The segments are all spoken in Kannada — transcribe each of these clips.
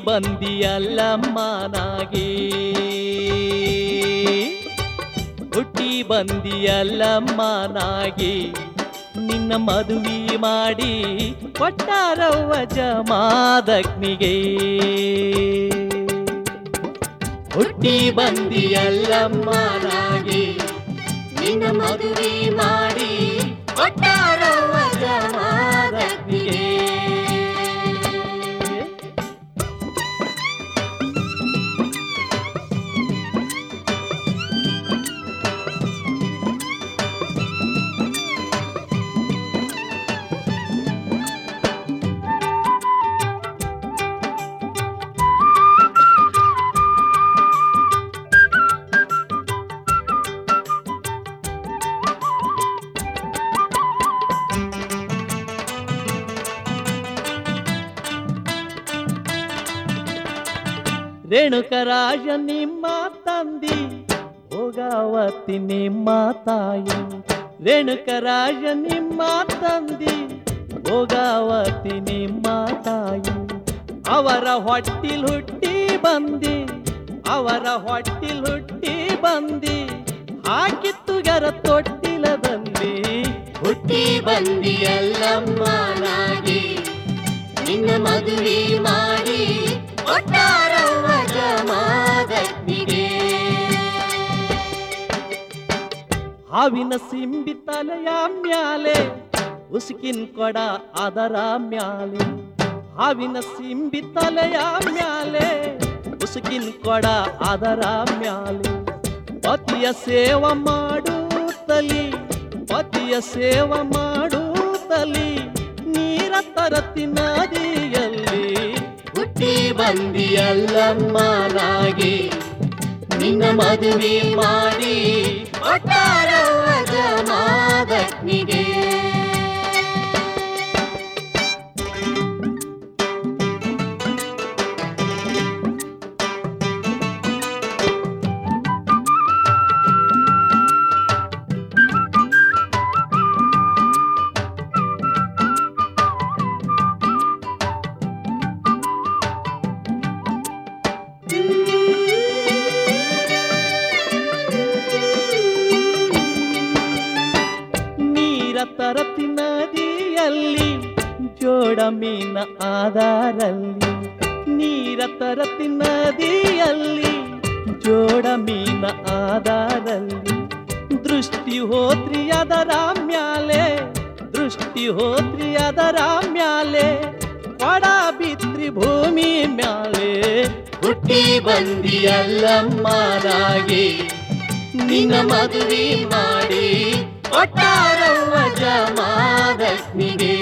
ಬಂದಿಯಲ್ಲಮ್ಮನಾಗಿ ಹುಟ್ಟಿ ಬಂದಿಯಲ್ಲಮ್ಮನಾಗಿ ನಿನ್ನ ಮದುವೆ ಮಾಡಿ ಕೊಟ್ಟಾರವ್ವ ಜಮಾದಗ್ನಿಗೆ ಹುಟ್ಟಿ ಬಂದಿಯಲ್ಲಮ್ಮನಾಗಿ ನಿನ್ನ ಮದುವೆ ಮಾಡಿ ಕೊಟ್ಟಾರವ್ವ ಜಮಾದಗ್ನಿಗೆ ರೇಣುಕರಾಜ ನಿಮ್ಮ ತಂದಿ ಭೋಗಾವತಿ ನಿಮ್ಮ ತಾಯಿ ರೇಣುಕರಾಜ ನಿಮ್ಮ ತಂದಿ ಭೋಗಾವತಿ ನಿಮ್ಮ ತಾಯಿ ಅವರ ಹೊಟ್ಟಿಲ್ ಹುಟ್ಟಿ ಬಂದಿ ಅವರ ಹೊಟ್ಟಿಲ್ ಹುಟ್ಟಿ ಬಂದಿ ಹಾಕಿತ್ತುಗರ ತೊಟ್ಟಿಲದಲ್ಲಿ ಹುಟ್ಟಿ ಬಂದಿಯಲ್ಲಮ್ಮನಾಗಿ ನಿನ್ನ ಮದುವೆ ಮಾಡಿ ಕೊಟ್ಟಾರವ್ವ ಜಮಾದಗ್ನಿಗೆ ಹಾವಿನ ಸಿಂಬಿ ತಲೆಯ ಮ್ಯಾಲೆ ಉಸುಕಿನ ಕೊಡ ಅದರ ಮ್ಯಾಲೆ ಹಾವಿನ ಸಿಂಬಿ ತಲೆಯ ಮ್ಯಾಲೆ ಉಸುಕಿನ ಕೊಡ ಅದರ ಮ್ಯಾಲೆ ಪತಿಯ ಸೇವ ಮಾಡುತ್ತಲಿ ಪತಿಯ ಸೇವ ಮಾಡುತ್ತಲಿ ನೀರ ತರತಿ ನದಿಯಲ್ಲಿ ಹುಟ್ಟಿ ಬಂದಿಯಲ್ಲಮ್ಮನಾಗಿ ನಿನ್ನ ಮದುವೆ ಮಾಡಿ ಕೊಟ್ಟಾರವ್ವ ಜಮಾದಗ್ನಿಗೆ ನೀರ ತರತಿ ನದಿಯಲ್ಲಿ ಜೋಡ ಮೀನ ಆಧಾರಲ್ಲಿ ನೀರ ತರತಿ ನದಿಯಲ್ಲಿ ಜೋಡ ಮೀನ ಆಧಾರಲ್ಲಿ ದೃಷ್ಟಿ ಹೋತ್ರಿ ಅದರ ಮ್ಯಾಲೆ ದೃಷ್ಟಿ ಹೋತ್ರಿ ಅದರ ಮ್ಯಾಲೆ ಕೊಡ ಬಿತ್ರಿ ಭೂಮಿ ಮ್ಯಾಲೆ ಹುಟ್ಟಿ ಬಂದಿಯಲ್ಲಮ್ಮನಾಗಿ ನಿನ್ನ ಮದುವೆ ಮಾಡಿ ಕೊಟ್ಟಾರವ್ವ ಜಮಾದಗ್ನಿಗೆ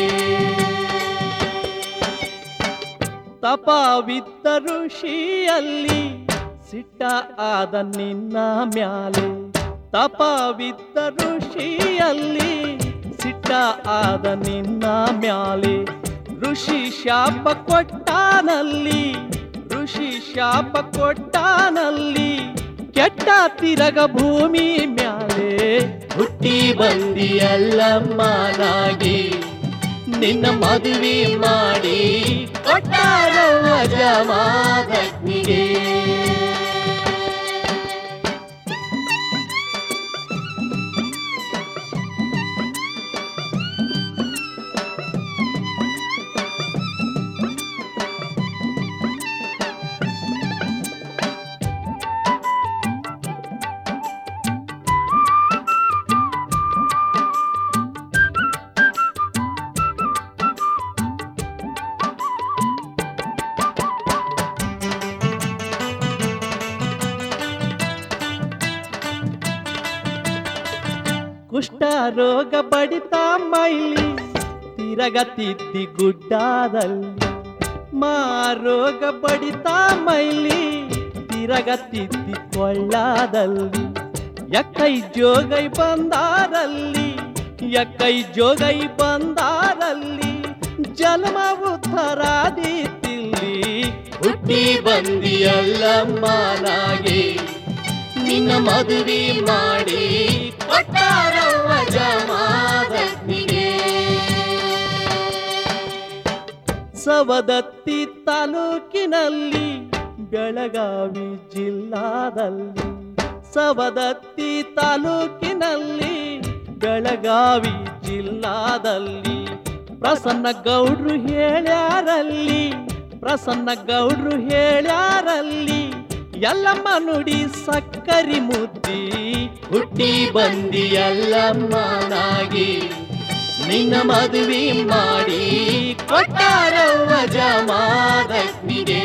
ತಪವಿದ್ದ ಋಷಿಯಲ್ಲಿ ಸಿಟ್ಟ ಆದ ನಿನ್ನ ಮ್ಯಾಲೆ ತಪವಿದ್ದ ಋಷಿಯಲ್ಲಿ ಸಿಟ್ಟ ಆದ ನಿನ್ನ ಮ್ಯಾಲೆ ಋಷಿ ಶಾಪ ಕೊಟ್ಟಾನಲ್ಲಿ ಋಷಿ ಶಾಪ ಕೊಟ್ಟಾನಲ್ಲಿ ಕೆಟ್ಟ ತಿರಗ ಭೂಮಿ ಮ್ಯಾಲೆ ಹುಟ್ಟಿ ಬಂದಿಯಲ್ಲಮ್ಮನಾಗಿ ನಿನ್ನ ಮದುವೆ ಮಾಡಿ ಕೊಟ್ಟಾರವ್ವ ಜಮಾದಗ್ನಿಗೆ ಕುಷ್ಠ ರೋಗ ಬಡಿತ ಮೈಲಿ ತಿರಗತಿದ್ದಿ ಗುಡ್ಡದಲ್ಲಿ ಮಾರೋಗ ಬಡಿತ ಮೈಲಿ ತಿರಗತಿದ್ದಿ ಕೊಳ್ಳಾದಲ್ಲಿ ಎಕ್ಕೈ ಜೋಗೈ ಬಂದಾರಲ್ಲಿ ಎಕ್ಕೈ ಜೋಗೈ ಬಂದಾರಲ್ಲಿ ಜನ್ಮ ಉತ್ತರಾದಿತ್ತಿಲ್ಲಿ ಹುಟ್ಟಿ ಬಂದಿಯಲ್ಲಮ್ಮನಾಗಿ ನಿನ್ನ ಮದುವೆ ಮಾಡಿ ಕೊಟ್ಟಾರವ್ವ ಜಮಾದಗ್ನಿಗೆ ಸವದತ್ತಿ ತಾಲೂಕಿನಲ್ಲಿ ಬೆಳಗಾವಿ ಜಿಲ್ಲಾದಲ್ಲಿ ಸವದತ್ತಿ ತಾಲೂಕಿನಲ್ಲಿ ಬೆಳಗಾವಿ ಜಿಲ್ಲಾದಲ್ಲಿ ಪ್ರಸನ್ನ ಗೌಡ್ರು ಹೇಳ್ಯಾರಲ್ಲಿ ಪ್ರಸನ್ನ ಗೌಡ್ರು ಹೇಳ್ಯಾರಲ್ಲಿ ಎಲ್ಲಮ್ಮ ನುಡಿ ಸಕ್ಕರಿ ಮುದ್ದಿ ಹುಟ್ಟಿ ಬಂದಿ ಎಲ್ಲಮ್ಮನಾಗಿ ನಿನ್ನ ಮದುವೆ ಮಾಡಿ ಕೊಟ್ಟಾರವ್ವ ಜಮಾದಗ್ನಿಗೆ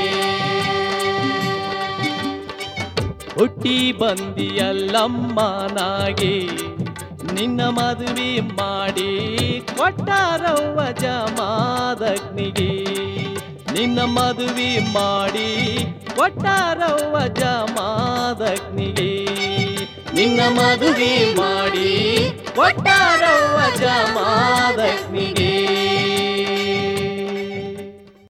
ಹುಟ್ಟಿ ಬಂದಿಯಲ್ಲಮ್ಮನಾಗಿ ನಿನ್ನ ಮದುವೆ ಮಾಡಿ ಕೊಟ್ಟಾರವ್ವ ಜಮಾದಗ್ನಿಗೆ ನಿನ್ನ ಮದುವೆ ಮಾಡಿ ಕೊಟ್ಟಾರವ್ವ ಜಮಾದಗ್ನಿಗೆ ನಿನ್ನ ಮದುವೆ ಮಾಡಿ ಕೊಟ್ಟಾರವ್ವ ಜಮಾದಗ್ನಿಗೆ